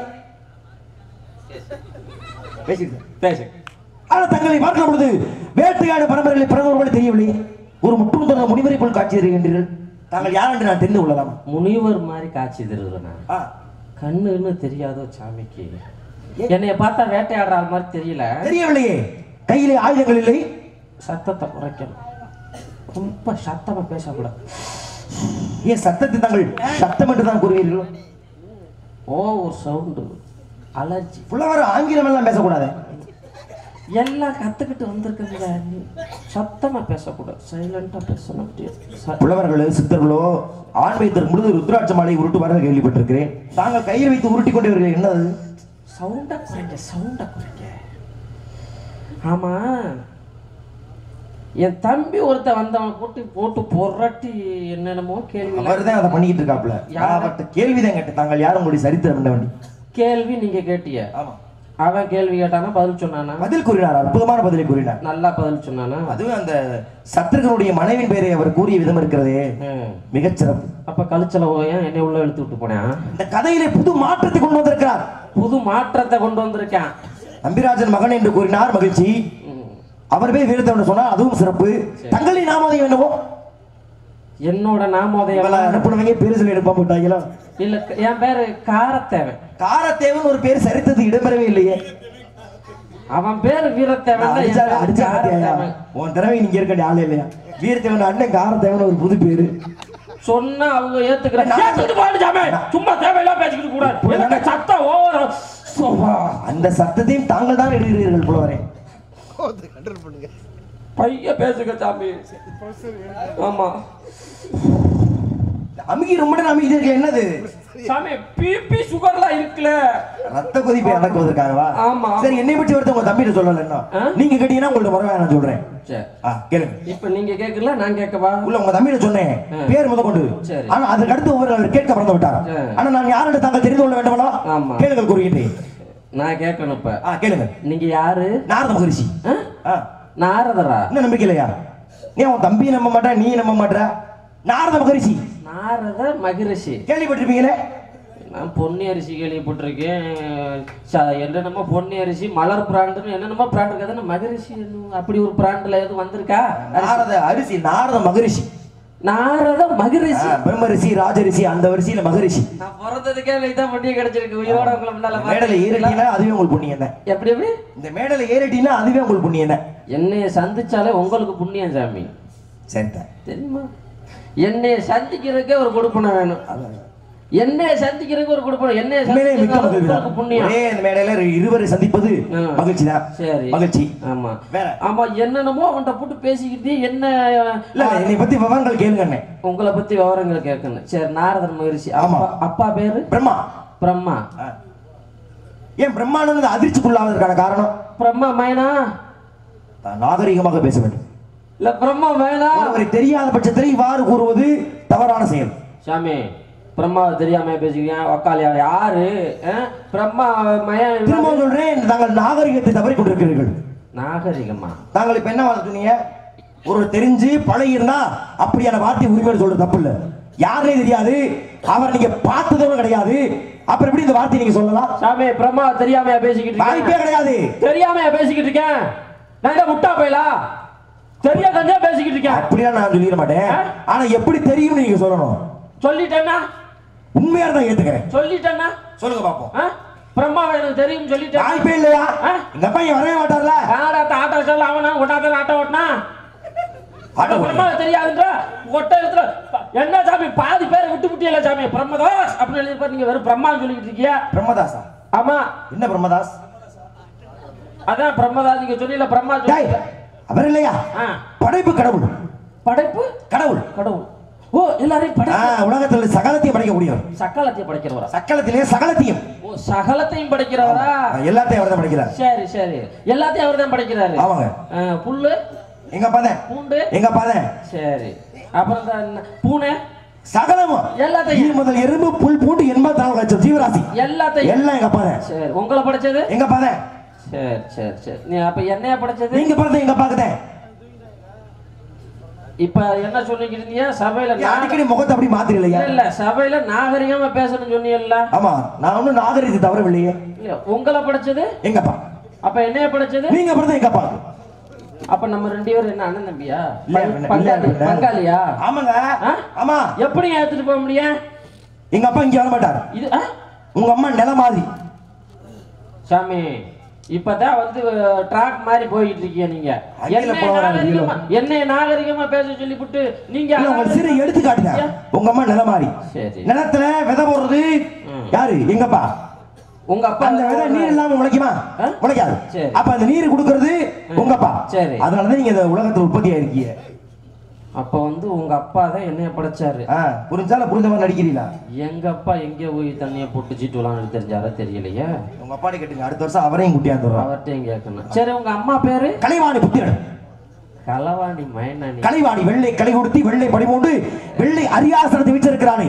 பேசிட்டு பேசு ஆனால் தங்களை பார்க்கும் பொழுது வேட்டையாடு பரம்பரையில் பிறந்தவர்கள் தெரியவில்லை ஒரு முற்றும் தொடர்ந்த முனிவரை போல் காட்சி தருகின்றீர்கள் தாங்கள் யார் என்று நான் தெரிந்து கொள்ளலாம் முனிவர் மாதிரி காட்சி தருவேன் ஆ, கண்ணுன்னு தெரியாதோ சாமிக்கு என்னைய பார்த்தா வேட்டையாடுற ஆள் மாதிரி தெரியல தெரியவில்லையே கையிலே ஆயுதங்கள் இல்லை சத்தத்தை குறைக்கணும் ரொம்ப சத்தமா பேசக்கூடாது ஏன் சத்தத்தை தாங்கள் சத்தம் என்று தான் கூறுவீர்கள் ஓ ஒரு சவுண்டு அலர்ஜி புலவர் ஆங்கிலம் எல்லாம் பேசக்கூடாது எல்லாம் கத்துக்கிட்டு வந்திருக்குங்க நீ சத்தமா பேசக்கூடாது சைலண்டா பேசணும் அப்படியே ச- புலவர்களோ சித்தர்களோ ஆண் வைத்தர் முழுது ருத்ராட்ச மாலை உருட்டுவார்கள் கேள்விப்பட்டிருக்கிறேன் தாங்கள் கையில் வைத்து உருட்டி கொண்டு வருகிறீர்கள் என்னது சவுண்டா குறைங்க சவுண்டா குறைங்க ஆமா என் தம்பி ஒருத்தன் வந்தவன் போட்டு போட்டு பொறட்டி என்னென்னமோ கேள்வி அவர் தான் அதை பண்ணிக்கிட்டு இருக்காப்ல யாரு? அவர்கிட்ட கேள்விதான் கேட்டேன் தாங்கள் யாரும் உங்களுடைய சரித்திரம் என்ன வண்டி கேள்வி நீங்க கேட்டிய ஆமா அவன் கேள்வி கேட்டானா பதில் சொன்னானா பதில் கூறினார் அற்புதமான பதிலை கூறினார் நல்லா பதில் சொன்னானா அதுவும் அந்த சத்ருகனுடைய மனைவின் பெயரை அவர் கூறிய விதம் இருக்கிறதே ம். மிகச் சிறப்பு அப்ப கழிச்சல ஏன் என்னை உள்ள இழுத்து விட்டு போனேன் இந்த கதையிலே புது மாற்றத்தை கொண்டு வந்திருக்கிறார் புது மாற்றத்தை கொண்டு வந்திருக்கேன் நம்பிராஜன் மகன் என்று கூறினார் மகிழ்ச்சி ம். அவர் போய் வீரத்தை சொன்னார் அதுவும் சிறப்பு தங்களின் நாமோதயம் என்னவோ என்னோட நாமோதயம் இவளை அனுப்புனவங்க பேரு சொல்லி எடுப்பாம விட்டாங்களோ இல்ல என் பேரு காரத்தேவன் காரத்தேவன் ஒரு பேர் சரித்தது இடம்பெறவே இல்லையே அவன் பேரு வீரத்தேவன் தான், என் அடிச்சா பேரு அடிச்சா பாத்தியா காரத்தேவன். உன் திறமை நீங்க இருக்க ஆளே இல்லையா வீரத்தேவன் அண்ணன் காரத்தேவன் ஒரு புது பேரு சொன்னா அவங்க ஏத்துக்கிறாங்க நான் ஏத்துக்கிட்டு போயிடு சாமி. சும்மா தேவையில்லாம பேசிக்கிட்டு கூடாது எனக்கு சத்தம் ஓவர் அந்த சத்தத்தையும் தாங்கள் தான் இடுகிறீர்கள் புலவரே பைய பேசுங்க சாமி ஆமா அமுகி ரொம்ப நேரம் அமுகி இருக்கு என்னது சாமி பிபி சுகர்லாம் இருக்குல்ல ரத்த கொதிப்பை அடக்குவதற்காகவா ஆமா. சரி என்னை பற்றி ஒருத்தர் உங்க தம்பிட்ட சொல்லல என்ன ஆ? நீங்க கேட்டீங்கன்னா உங்கள்ட்ட முறை நான் சொல்றேன் சரி ஆ கேளுங்க இப்ப நீங்க கேக்கல நான் கேட்கவா உள்ள உங்க தம்பிட்ட சொன்னேன் ஆ. பேர் முத கொண்டு சரி. ஆனா அதற்கு அடுத்து ஒவ்வொரு கேட்க மறந்து விட்டார் ஆ. ஆனா நான் யாருன்னு தாங்கள் தெரிந்து கொள்ள வேண்டுமோ ஆமா. கேளுங்கள் கூறுகின்றேன் நான் கேட்கணும் இப்ப ஆ கேளுங்க நீங்க யாரு நாரத மகரிஷி ஆ? ஆ நாரதரா என்ன நம்பிக்கை இல்லையா நீ உன் தம்பி நம்ப மாட்டா நீ நம்ப மாட்டா நாரத மகரிஷி நாரத மகிரிஷி கேள்விப்பட்டிருப்பீங்களே நான் பொன்னி அரிசி கேள்விப்பட்டிருக்கேன் ச- என்னென்னமோ பொன்னி அரிசி மலர் பிராண்டுன்னு என்னென்னமோ பிராண்ட் இருக்காது மகரிஷி என்னும் அப்படி ஒரு பிராண்ட்ல எதுவும் வந்திருக்கா நாரத அரிசி நாரத மகரிஷி நாரத மகரிஷி ஆ, பிரம்மரிஷி ராஜரிஷி அந்த வரிசையில மகரிஷி நான் பிறந்ததுக்கே இதான் பண்ணி கிடைச்சிருக்கு உயிரோட உங்களை முன்னால மேடல பார்த்தேன். ஏறிட்டீங்கன்னா அதுவே உங்களுக்கு புண்ணியம் என்ன எப்படி எப்படி இந்த மேடல ஏறிட்டீங்கன்னா அதுவே உங்களுக்கு புண்ணியம் என்ன என்னைய சந்திச்சாலே உங்களுக்கு புண்ணியம் சாமி சரிதான் தெரியுமா என்னைய சந்திக்கிறதுக்கே ஒரு கொடுப்பனை வேணும் என்னைய சந்திக்கிறதுக்கு ஒரு கொடுப்பனை என்னைய உண்மையிலே மிக்க சந்திக்கிறதுக்கு மகிழ்ச்சி உங்களுக்கு புண்ணியம் ஒரே இந்த மேடையில இருவரை சந்திப்பது ஆ. மகிழ்ச்சி தான் சரி மகிழ்ச்சி ஆமா வேற ஆமா என்னென்னமோ அவன்கிட்ட போட்டு பேசிக்கிட்டு என்ன இல்ல என்னை பத்தி விவரங்கள் கேளுங்க அண்ணே உங்களை பத்தி விவரங்கள் கேட்கணும் சரி நாரதர் மகரிஷி ஆமா. அப்பா அப்பா பேரு பிரம்மா பிரம்மா ஆ. ஏன் பிரம்மானந்த அதிர்ச்சிக்குள்ளாவதற்கான காரணம் பிரம்மா மைனா தான் நாகரிகமாக பேச வேண்டும் இல்ல பிரம்மா மைனா ஒருவரை தெரியாத பட்சத்தில் இவ்வாறு கூறுவது தவறான செயல் சாமி பிரம்மா தெரியாம பேசிக்கிறேன் ஒக்காலியா யாரு ஆ? பிரம்மா மயன் திரும்ப சொல்றேன் தாங்கள் நாகரிகத்தை தவறி கொண்டிருக்கிறீர்கள் நாகரிகமா தாங்கள் இப்ப என்ன வார்த்தை சொன்னீங்க ஒரு தெரிஞ்சு பழகி இருந்தா அப்படியான வார்த்தை உரிமையோடு சொல்றது தப்பு இல்ல யாருனே தெரியாது அவர் நீங்க பார்த்ததோட கிடையாது அப்புறம் எப்படி இந்த வார்த்தையை நீங்க சொல்லலாம் சாமி பிரம்மா தெரியாமையா பேசிக்கிட்டு வாய்ப்பே இருக்கேன் கிடையாது தெரியாமையா பேசிக்கிட்டு இருக்கேன் நான் என்ன முட்டா போயலா தெரியாதஞ்சா பேசிக்கிட்டு இருக்கேன் அப்படிலாம் நான் சொல்லிட மாட்டேன் ஆ? ஆனா எப்படி தெரியும்னு நீங்க சொல்லணும் சொல்லிட்டேன்னா உண்மையா தான் ஏத்துக்கிறேன் சொல்லிட்டேன்னா சொல்லுங்க பாப்போம் ஆ? பிரம்மா எனக்கு தெரியும் சொல்லிட்டேன் வாய்ப்பே இல்லையா ஆ? எங்க அப்பா இங்க வரவே மாட்டார்ல ஆடாத்த ஆட்டோ சொல்ல அவனா ஒட்டாத்த ஆட்டோ ஓட்டினா ஆட்டோ பிரம்மா தெரியாதுன்ற ஒட்ட இடத்துல என்ன சாமி பாதி பேரை விட்டு விட்டியல சாமி பிரம்மதாஸ் அப்படின்னு எழுதிருப்பாரு நீங்க வெறும் பிரம்மான்னு சொல்லிக்கிட்டு இருக்கியா பிரம்மதாசா ஆமா என்ன பிரம்மதாஸ் அதான் பிரம்மதாஸ் நீங்க சொல்லல பிரம்மா டேய், சொல்லி அவர் இல்லையா ஆ. படைப்பு கடவுள் படைப்பு கடவுள் கடவுள் ஓ எல்லாரையும் ஆ, படை உலகத்துல சகலத்தையும் படைக்க முடியும் சகலத்தையும் படைக்கிறவரா சக்கலத்திலே சகலத்தையும் ஓ சகலத்தையும் படைக்கிறவரா எல்லாத்தையும் அவர் தான் படைக்கிறார் சரி சரி எல்லாத்தையும் அவர் தான் படைக்கிறாரு ஆமாங்க ஆ, புல்லு எங்க அப்பா தான் பூண்டு எங்க அப்பா தான் சரி அப்புறம் இந்த என்ன, பூனை சகலமும் எல்லாத்தையும் ஈ முதல் எறும்பு புல் பூண்டு எண்பத்தி நாலு லட்சம் ஜீவராசி எல்லாத்தையும் எல்லாம் எங்க அப்பா தான் சரி உங்களை படைச்சது எங்க அப்பா தான் சரி சரி சரி நீ அப்ப என்னைய படைச்சது நீங்க பிறந்த எங்க அப்பாக்கு தான் இப்ப என்ன சொல்லிக்கிட்டு இருந்தீங்க சபையில நீ நா- அடிக்கடி முகத்தை அப்படி மாத்திரலையா இல்ல இல்ல சபையில நாகரிகமா பேசணும்னு சொன்னீங்கல்ல ஆமா நான் ஒண்ணும் நாகரிகத்தை தவறவில்லையே இல்ல உங்களை படைச்சது எங்க அப்பா அப்ப என்னைய படைச்சது நீங்க பிறந்த எங்க அப்பாக்கு அப்ப நம்ம ரெண்டு பேரும் என்ன அண்ணன் தம்பியா இல்ல, பங்- இல்ல, பங்காளி இல்ல. பங்காளியா ஆமாங்க ஆ? ஆமா எப்படி ஏத்துட்டு போக முடியும் எங்க அப்பா இங்க வர மாட்டார் இது ஆ? உங்க அம்மா நில மாதிரி சாமி இப்பதான் வந்து ட்ராக் மாதிரி போயிட்டு இருக்கீங்க நீங்க அகில என்னைய புலவரா நாகரிகமா என்னைய நாகரிகமா பேச சொல்லிவிட்டு நீங்க இல்ல உங்க சிறு எடுத்துக்காட்டுங்க உங்க அம்மா நிலமாரி சரி நிலத்துல விதை போடுறது ம். யாரு எங்கப்பா உங்க அப்பா அந்த விதை நீர் இல்லாம முளைக்குமா ஆ? முளைக்காது சரி. அப்ப அந்த நீர் கொடுக்கறது உங்கப்பா சரி. அதனாலதான் நீங்க இந்த உலகத்துல உற்பத்தி ஆயிருக்கீங்க அப்ப வந்து உங்க அப்பா தான் என்னைய படைச்சாரு ஆ, புரிஞ்சால புரிஞ்ச மாதிரி நடிக்கிறீங்களா எங்க அப்பா எங்க போய் தண்ணிய போட்டு சீட்டு விளாண்டு தெரிஞ்சாரா தெரியலையே உங்க அப்பாடி கேட்டுங்க அடுத்த வருஷம் அவரையும் குட்டியாந்துருவோம் அவர்கிட்டையும் கேட்கணும் சரி உங்க அம்மா பேரு கலைவாணி புத்திரன் களவாணி மைனானி கலைவாணி வெள்ளை கலை கொடுத்து வெள்ளை படிமூண்டு வெள்ளை அரியாசனத்தை வச்சிருக்கிறானே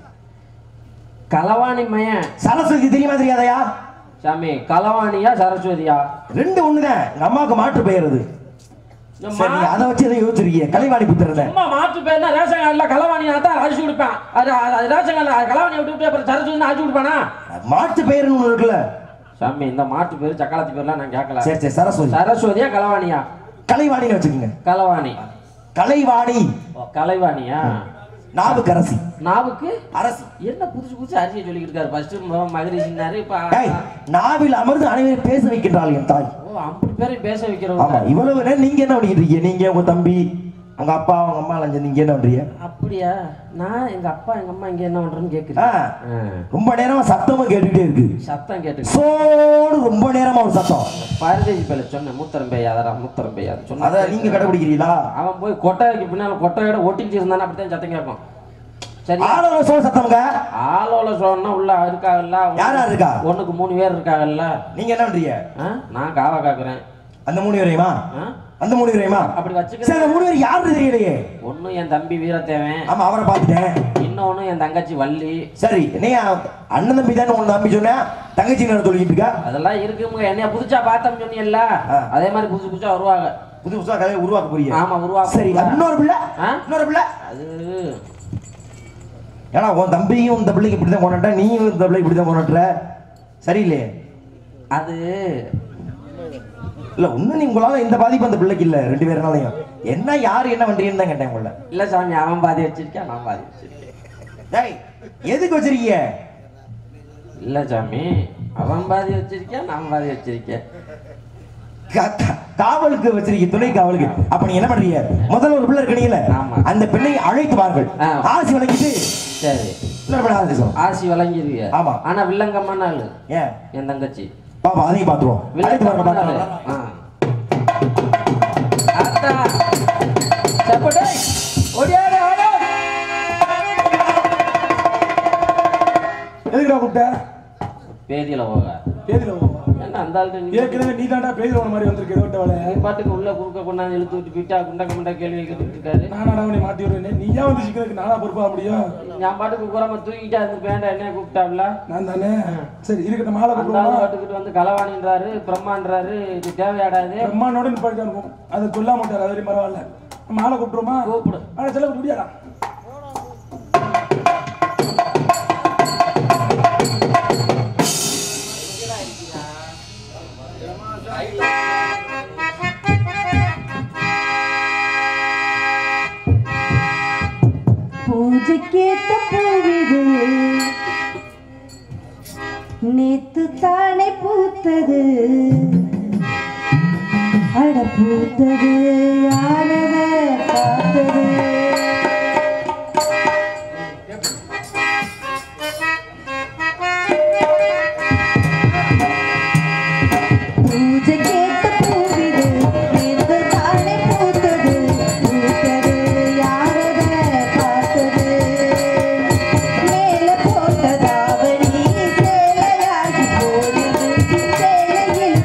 களவாணி மயன் சரஸ்வதி தெரியுமா தெரியாதயா சாமி களவாணியா சரஸ்வதியா ரெண்டு ஒண்ணுதான் எங்க அம்மாவுக்கு மாற்று பெயர் அது இந்த சரி மா- அதை வச்சு எதை யோசிச்சிருக்கீங்க கலைவாணி புத்திரன் சும்மா மாற்று பேர்னா ரேஷன் கார்டுல களவாணியா தான் அரிசி கொடுப்பேன் அது அது ரேஷன் கார்டுல களவாணி விட்டு விட்டு அப்புறம் சரஸ்வதி அரிசி கொடுப்பானா மாற்று பெயர்னு ஒண்ணு இருக்குல்ல சாமி இந்த மாற்று பேர் சக்காலத்தி பேர்லாம் நான் கேட்கல சரி சரி சரஸ்வதி சரஸ்வதியா களவாணியா கலைவாணின்னு வச்சுக்கோங்க களவாணி கலைவாணி ஓ, கலைவாணியா நாவுக்கரசி நாவுக்கு அரசி என்ன புதுசு புதுசு அரிசியை சொல்லிக்கிட்டு இருக்காரு ஃபர்ஸ்ட் மகரிஷினாரு இப்ப ஏய், நாவில் அமர்ந்து அனைவரும் பேச வைக்கின்றாள் என் தாய் ஓ ஐம்பது பேரை பேச ஆமா வைக்கிறவங்க இவ்வளவு நேரம் நீங்க என்ன பண்ணிட்டு இருக்கீங்க நீங்க உங்க தம்பி உங்க அப்பா உங்க அம்மா எல்லாம் சேர்ந்து நீங்க என்ன பண்றீங்க அப்படியா நான் எங்க அப்பா எங்க அம்மா இங்க என்ன பண்றேன்னு ஆ, கேக்குறேன் ரொம்ப நேரமா சத்தமும் கேட்டுக்கிட்டே இருக்கு சத்தம் கேட்டு சோடு ரொம்ப நேரமா ஒரு சத்தம் பாரதேசி பேல சொன்னேன் மூத்தரம் பெய்யாதடா மூத்தரம் பெய்யாது சொன்ன அத நீங்க கடைபிடிக்கிறீங்களா அவன் போய் கொட்டைக்கு பின்னால கொட்டையோட ஒட்டிக்கிட்டு இருந்தானா அப்படித்தான் சத்தம் கேட்கும் சரி ஆளோட சோழ சத்தம்ங்க ஆளோல சொன்னா உள்ள இருக்காங்கல்ல யார் யார் இருக்கா ஒண்ணுக்கு மூணு பேர் இருக்காங்கல்ல நீங்க என்ன பண்றீங்க ஆ? நான் காவா காக்குறேன் அந்த மூணு பேரையுமா ஆ? அந்த மூணு பேரையுமா அப்படி சரி வச்சுக்க அந்த மூணு பேர் யாருன்னு தெரியலையே ஒண்ணு என் தம்பி வீரத்தேவன் ஆமா அவரை பார்த்துட்டேன் இன்னொன்னு என் தங்கச்சி வள்ளி சரி நீ அண்ணன் தம்பி தானே உன் தம்பி சொன்னேன் தங்கச்சி என்ன சொல்லிட்டு இருக்கா அதெல்லாம் இருக்குங்க என்னைய புதுசா பார்த்தோம் சொன்னீங்கல்ல ஆ. அதே மாதிரி புதுசு புதுசா வருவாங்க புது புதுசா கதையை உருவாக்க போறீங்க ஆமா உருவாக்க சரி அது இன்னொரு பிள்ளை ஆ? இன்னொரு பிள்ளை அது ஏன்னா உன் தம்பியும் இந்த பிள்ளைக்கு இப்படி தான் கொண்டாட்ட நீயும் இந்த பிள்ளைக்கு இப்படி தான் கொண்டாட்டுற சரியில்லையே அது இல்ல இன்னும் நீ உங்களால இந்த பாதிப்பு அந்த பிள்ளைக்கு இல்ல ரெண்டு பேருனாலையும் என்ன யாரு என்ன பண்றீங்கன்னு தான் கேட்டேன் உங்களை இல்ல சாமி அவன் பாதி வச்சிருக்கேன் நான் பாதி வச்சிருக்கேன் டேய் எதுக்கு வச்சிருக்கீங்க இல்ல சாமி அவன் பாதி வச்சிருக்கேன் நான் பாதி வச்சிருக்கேன் கா- கா- காவலுக்கு வச்சிருக்கீங்க துணை காவலுக்கு அப்ப நீங்க என்ன பண்றீங்க முதல்ல ஒரு பிள்ளை இருக்கீங்கல்ல ஆமா. அந்த பெண்ணை அழைத்து வார்கள் ஆ. ஆசி வழங்கிட்டு சரி இன்னொரு பிள்ளை ஆசி சொல்லும். ஆசி வழங்கிருவிய ஆமா. ஆனா வில்லங்கம்மான ஆளு ஏன் என் தங்கச்சி பாப்பா அதையும் பாத்துருவோம் அழைத்து வாங்க வில்லங்கம்மான ஆளு பாத்துருவோம் ஆ. அத்தா சப்படே ஓடியாரு ஓடு எதுக்குடா கூப்பிட்ட பேதியில போக பேதில போவா என்ன அந்த ஆளு நீ ஏற்கனவே நீ தாண்டா பேதில மாதிரி வந்திருக்க ஏதோ விட்டவளே நீ பாட்டுக்கு உள்ள குறுக்க கொண்டாந்து இழுத்து விட்டு போயிட்டா குண்டா குண்டா கேள்வி கேட்டுட்டு இருக்காரு நானா அவனை மாட்டி விடுவேன் நீயா வந்து சிக்கிறதுக்கு நானா பொறுப்பா முடியும் நான் பாட்டுக்கு கூறாம தூக்கிட்டா இருந்து வேண்டாம் என்ன கூப்பிட்டாப்ல நான் தானே சரி இருக்கட்டும் மாலை அந்த ஆளு கூப்பிடுவோமா பாட்டுக்கிட்டு வந்து களவாணின்றாரு பிரம்மான்றாரு இது தேவையாடாது பிரம்மானோட நிப்பாட்டி இருக்கும் அதை சொல்ல மாட்டார் அது வரையும் பரவாயில்ல மாலை கூப்பிடுவோமா கூப்பிடு ஆனா செல்ல முடியாடா பூஜை கேட்ட பூவிது நேத்து தானே பூத்தது அட பூத்தது யாரத பார்த்தது பூஜை கேட்ட பூவிது நேத்து தானே பூத்தது பூத்தது யாரத பார்த்தது மேல போட்டதாவணி சேலையாகி போடுது சேலையில்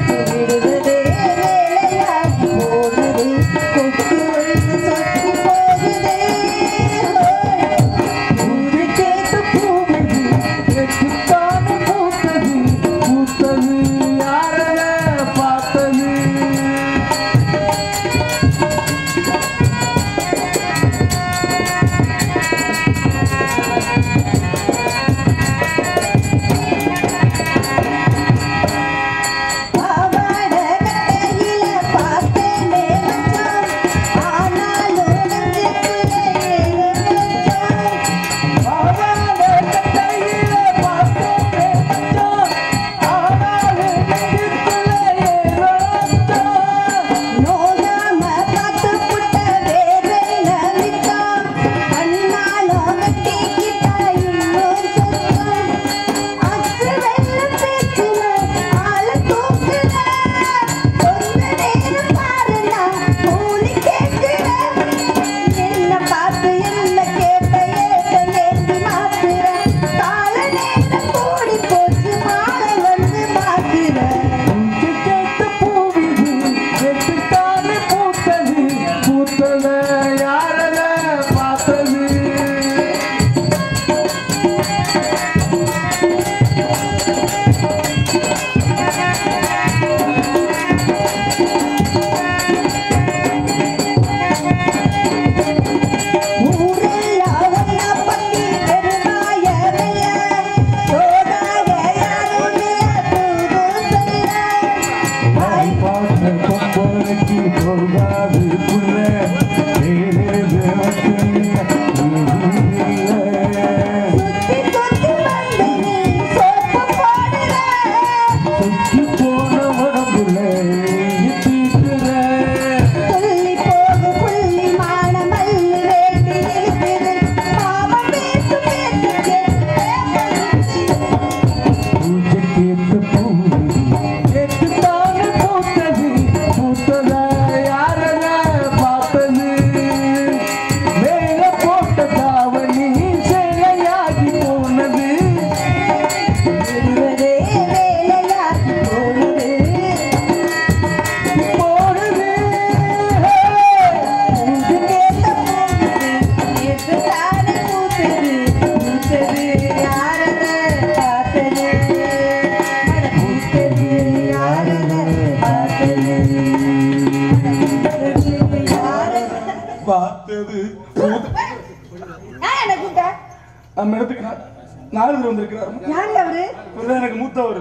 நம்ம இடத்துக்கு நா- நாரதர் வந்திருக்கிறார் யாரு அவரு இவர்தான் எனக்கு மூத்தவர்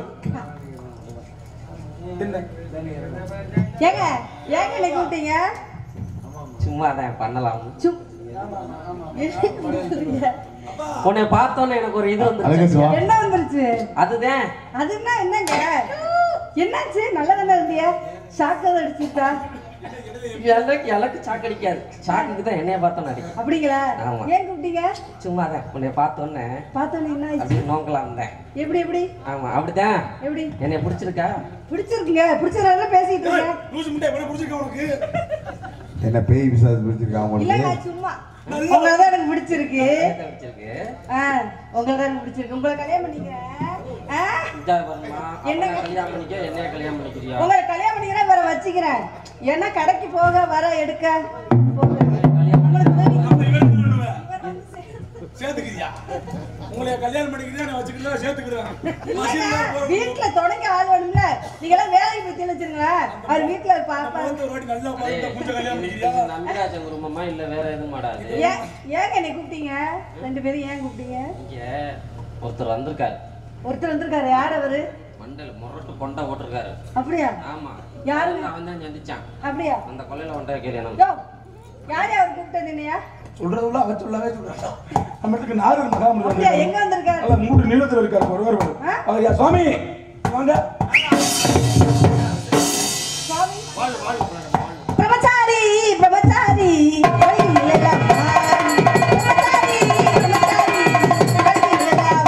என்ன ஏங்க ஏங்க என்னை கூப்பிட்டீங்க சும்மா தான் பண்ணலாம் சும் என்ன கூப்பிடுறீங்க? உன்னை பார்த்தோன்னே எனக்கு ஒரு இது வந்து என்ன வந்துருச்சு அதுதான் அதுன்னா என்னங்க என்னாச்சு நல்லா தானே இருந்தியா ஷாக்காவது அடிச்சுட்டா எனக்கு எனக்கு சாக்கடிக்காது சாக்குக்கு தான் என்னைய பார்த்தோன்னு அடிக்கும் அப்படிங்களா ஆமா. ஏன் கூப்பிட்டீங்க சும்மா தான் உன்னை பார்த்தோன்னே பார்த்தோன்னே என்ன ஆச்சு அப்படி நோக்கலாம் தான் எப்படி எப்படி ஆமா அப்படிதான் எப்படி என்னை பிடிச்சிருக்கா பிடிச்சிருக்குங்க பிடிச்சதால பேசிட்டு இருக்கேன் லூசு முட்டை எப்படி பிடிச்சிருக்க உனக்கு என்ன பேய் பிசாசு பிடிச்சிருக்கா இல்லங்க உங்களுக்கு சும்மா உங்களை தான் எனக்கு பிடிச்சிருக்கு என்னத்தை பிடிச்சிருக்கு ஆ உங்களை தான் எனக்கு பிடிச்சிருக்கு உங்களை கல்யாணம் பண்ணிக்கிறேன் ஆ இந்தா பாரும்மா, என்ன? அவனை கல்யாணம் பண்ணிக்க என்னைய கல்யாணம் பண்ணிக்கிறியா உங்களை கல்யாணம் பண்ணிக்கிறேன் வேற வச்சுக்கிறேன் ஏன்னா கடைக்கு போக வர எடுக்க போக. உங்களுக்கு உதவி சேர்த்துக்கிறியா உங்களை கல்யாணம் பண்ணிக்கிறதா நான் வச்சுக்கிறதா சேர்த்துக்கிறேன் வீட்டுல தொடங்க ஆள் வேணும்ல நீங்க எல்லாம் வேலைக்கு போய் வச்சிருங்களேன் அவர் வீட்டுல பாப்பா ஒரு வாட்டி நல்லா பார்த்து கொஞ்சம் கல்யாணம் பண்ணிக்கிறியா நம்பிராஜன் குடும்பமா இல்ல வேற எதுவும் மாடாது ஏன் ஏங்க என்னை கூப்பிட்டீங்க ரெண்டு பேரும் ஏன் கூப்பிட்டீங்க இங்க ஒருத்தர் வந்திருக்காரு ஒருத்தர் வந்திருக்காரு யார் அவரு மண்டையில முரட்டு பொண்டை போட்டிருக்காரு அப்படியா ஆமா யாருங்க? அவன் தான் சந்திச்சான் அப்படியா அந்த கொல்லையில ஒன்றை கேள்வி யோ யார் யார் கூப்பிட்டது என்னையா சொல்றதுல அவன் சொல்லவே சொல்றான் நம்ம இடத்துக்கு நாரதர் மகாமல் அப்படியா எங்க வந்திருக்காரு நல்ல மூன்று நீளத்துல இருக்காரு ஒருவர் ஆ? அவர் யா சுவாமி வாங்க சுவாமி பிரம்மச்சாரி பிரம்மச்சாரி கோயிலெல்லாம் மாறி. பிரம்மச்சாரி பிரம்மச்சாரி கோயிலெல்லாம்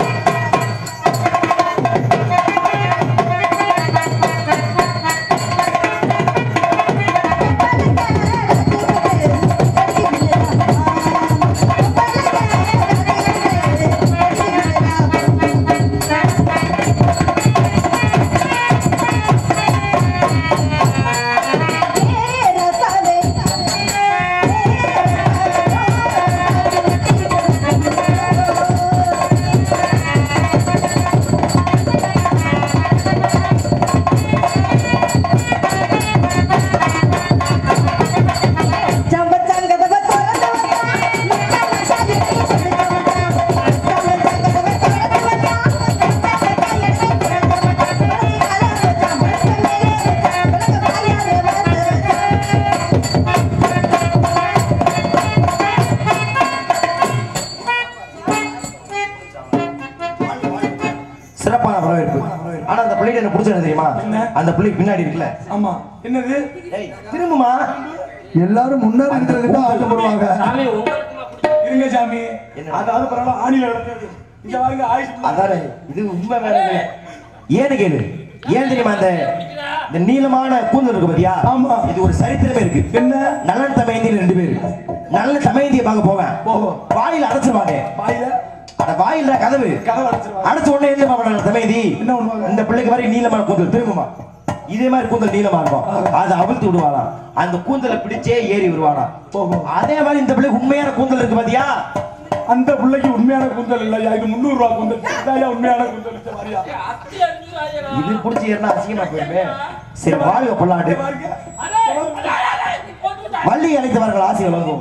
சிறப்பான வரவேற்பு ஆனா அந்த பிள்ளைக்கு எனக்கு பிடிச்சது தெரியுமா என்ன? அந்த பிள்ளைக்கு பின்னாடி இருக்குல்ல ஆமா என்னது ஏய், திரும்புமா எல்லாரும் முன்னாடி இருக்கிறதுக்கு தான் ஆசைப்படுவாங்க சாமி உங்களுக்குமா பிடிச்ச- இருங்க சாமி என்ன? அதாவது பரவாயில்ல ஆணில நடந்தது இங்க வாங்க ஆயுஷ் அதானே இது உண்மை வேற இல்லை. ஏன்னு கேளு ஏன் தெரியுமா அந்த இந்த நீளமான கூந்தல் இருக்கு பாத்தியா ஆமா. இது ஒரு சரித்திரமே இருக்கு என்ன நல்ல தமையந்தி ரெண்டு பேரு நல்ல தமையந்தியை பார்க்க போவேன் ஓஹோ. வாயில அடைச்சிருவாங்க வாயில அட வாயில கதவு கதவு அடைச்சிருவாங்க. அடைச்ச உடனே என்ன பண்ணுவாங்க தமையந்தி என்ன பண்ணுவாங்க? இந்த பிள்ளைக்கு மாதிரி நீளமான கூந்தல் திரும்புமா இதே மாதிரி கூந்தல் நீளமா இருக்கும் அதை அவிழ்த்து விடுவாளாம் அந்த கூந்தலை பிடிச்சே ஏறி வருவானா ஓஹோ. அதே மாதிரி இந்த பிள்ளைக்கு உண்மையான கூந்தல் இருக்கு பாத்தியா அந்த பிள்ளைக்கு உண்மையான கூந்தல் இல்லையா இது முந்நூறு ரூபா கூந்தல் இதாயா உண்மையான கூந்தல் இந்த மாதிரியா அத்தி அடிச்சுடாதேடா. இது பிடிச்சி ஏறினா அசிங்கமா போயிருமே சரி வாழ்க பொல்லாண்டு இங்க பாருங்க. அடே, அடே, அடே, அடே, போட்டு வள்ளி அழைத்தவர்கள் ஆசை வழங்கும்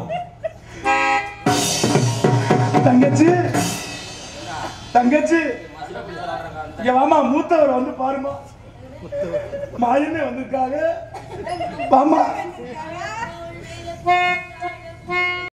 தங்கச்சி தங்கச்சி இங்க வாமா மூத்தவர் வந்து பாருமா மாயமே வந்திருக்காங்க வாமா விட்டாங்க.